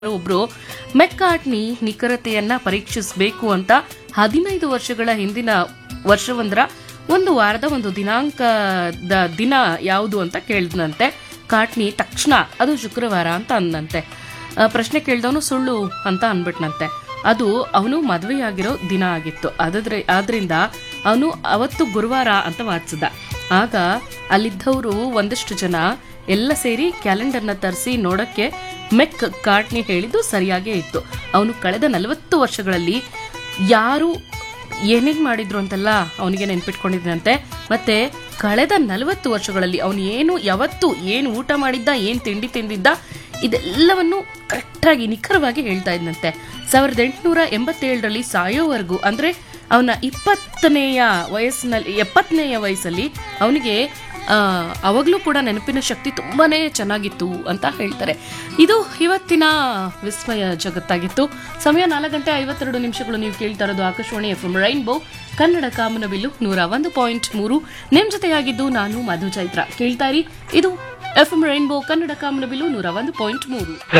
ಒಬ್ರು ಮೆಕ್ಕಾಟ್ನಿ ನಿಖರತೆಯನ್ನ ಪರೀಕ್ಷಿಸಬೇಕು ಅಂತ ಹದಿನೈದು ವರ್ಷಗಳ ಹಿಂದಿನ ವರ್ಷವೊಂದರ ಒಂದು ವಾರದ ಒಂದು ದಿನಾಂಕದ ದಿನ ಯಾವುದು ಅಂತ ಕೇಳಿದ್ನಂತೆ ಕಾಟ್ನಿ ತಕ್ಷಣ ಅದು ಶುಕ್ರವಾರ ಅಂತ ಅಂದಂತೆ ಆ, ಪ್ರಶ್ನೆ ಕೇಳ್ದವನು ಸುಳ್ಳು ಅಂತ ಅನ್ಬಿಟ್ನಂತೆ ಅದು ಅವನು ಮದುವೆಯಾಗಿರೋ ದಿನ ಆಗಿತ್ತು ಅದಾದ್ರೆ ಆದ್ರಿಂದ ಅವನು ಅವತ್ತು ಗುರುವಾರ ಅಂತ ವಾಚಿಸಿದ ಆಗ ಅಲ್ಲಿದ್ದವರು ಒಂದಷ್ಟು ಜನ ಎಲ್ಲ ಸೇರಿ ಕ್ಯಾಲೆಂಡರ್ನ ತರಿಸಿ ನೋಡಕ್ಕೆ ಮೆಕ್ ಕಾರ್ಟ್ನಿ ಹೇಳಿದ್ದು ಸರಿಯಾಗೇ ಇತ್ತು ಅವನು ಕಳೆದ ನಲವತ್ತು ವರ್ಷಗಳಲ್ಲಿ ಯಾರು ಏನೇನ್ ಮಾಡಿದ್ರು ಅಂತೆಲ್ಲ ಅವನಿಗೆ ನೆನ್ಪಿಟ್ಕೊಂಡಿದ್ದಂತೆ ಮತ್ತೆ ಕಳೆದ ನಲವತ್ತು ವರ್ಷಗಳಲ್ಲಿ ಅವನು ಏನು ಯಾವತ್ತು ಏನು ಊಟ ಮಾಡಿದ್ದ ಏನ್ ತಿಂಡಿ ತಿಂದಿದ್ದ ಇದೆಲ್ಲವನ್ನು ಕರೆಕ್ಟಾಗಿ ನಿಖರವಾಗಿ ಹೇಳ್ತಾ ಇದ್ದಂತೆ ಸಾವಿರದ ಎಂಟುನೂರ ಎಂಬತ್ತೇಳರಲ್ಲಿ ಸಾಯೋವರೆಗೂ ಅಂದ್ರೆ ಅವನ ಇಪ್ಪತ್ತನೆಯ ವಯಸ್ಸಿನಲ್ಲಿ ಎಪ್ಪತ್ತನೆಯ ವಯಸ್ಸಲ್ಲಿ ಅವನಿಗೆ ಆ, ಅವಾಗ್ಲೂ ಕೂಡ ನೆನಪಿನ ಶಕ್ತಿ ತುಂಬಾನೇ ಚೆನ್ನಾಗಿತ್ತು ಅಂತ ಹೇಳ್ತಾರೆ ಇದು ಇವತ್ತಿನ ವಿಸ್ಮಯ ಜಗತ್ತಾಗಿತ್ತು ಸಮಯ ನಾಲ್ಕು ಗಂಟೆ ಐವತ್ತೆರಡು ನಿಮಿಷಗಳು ನೀವು ಕೇಳ್ತಾ ಇರೋದು Akashvani F M rainbow Kannada Kamanabillu ನೂರ ಒಂದು ಪಾಯಿಂಟ್ ಮೂರು ನಿಮ್ ಜೊತೆಯಾಗಿದ್ದು ನಾನು ಮಧು ಚೈತ್ರ ಕೇಳ್ತಾ ಇರಿ ಇದು F M rainbow Kannada Kamanabillu ನೂರ ಒಂದು ಪಾಯಿಂಟ್ ಮೂರು